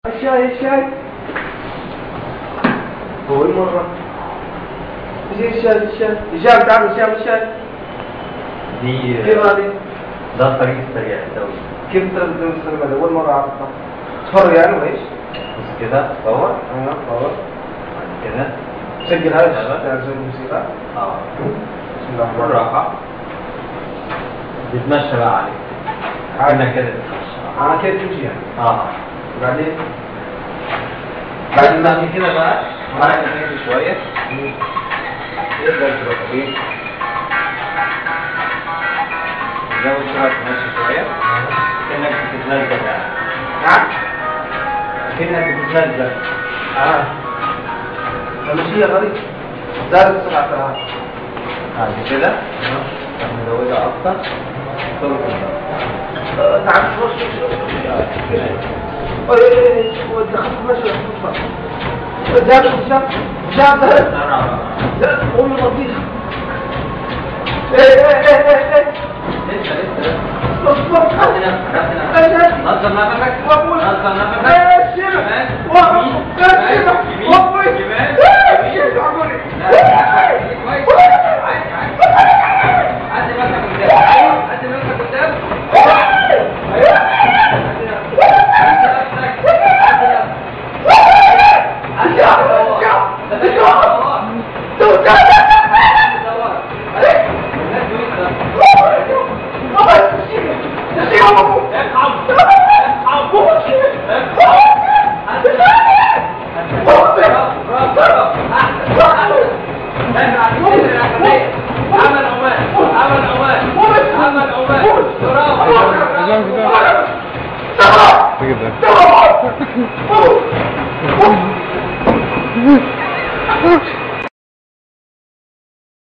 الشاي الشاي هو مرة زي الشاي الشاي الشاي تعمل الشاي الشاي دي كيف هذه؟ ده الطريق السريع الدولي كيف تقدر تستخدمها أول مرة أعرفها تفرج يعني وإيش؟ بص كده صور أنا خلاص بعد كده سجل هذا تعزف الموسيقى اه بسم الله الرحمن الرحيم بالراحة بتمشى بقى عليك كأنك كده بتمشى أنا كيف تمشي يعني اه بعدين بعد ما كده بقى معاك تمشي شوية تقدر تروح ايه زود سرعة تمشي شوية كأنك بتتنزل يعني نعم كأنك بتتنزل آه المشي غريب زادت السرعة ترى بعد كده نزودها أكتر طرق تعال شوي شوي شوي ودخلت مشي زاد زاد زاد زاد قوم لطيف ايه ايه ايه ايه ايه لسه لسه اصبر خد نفسك خد نفسك نظم نفسك نظم نفسك كده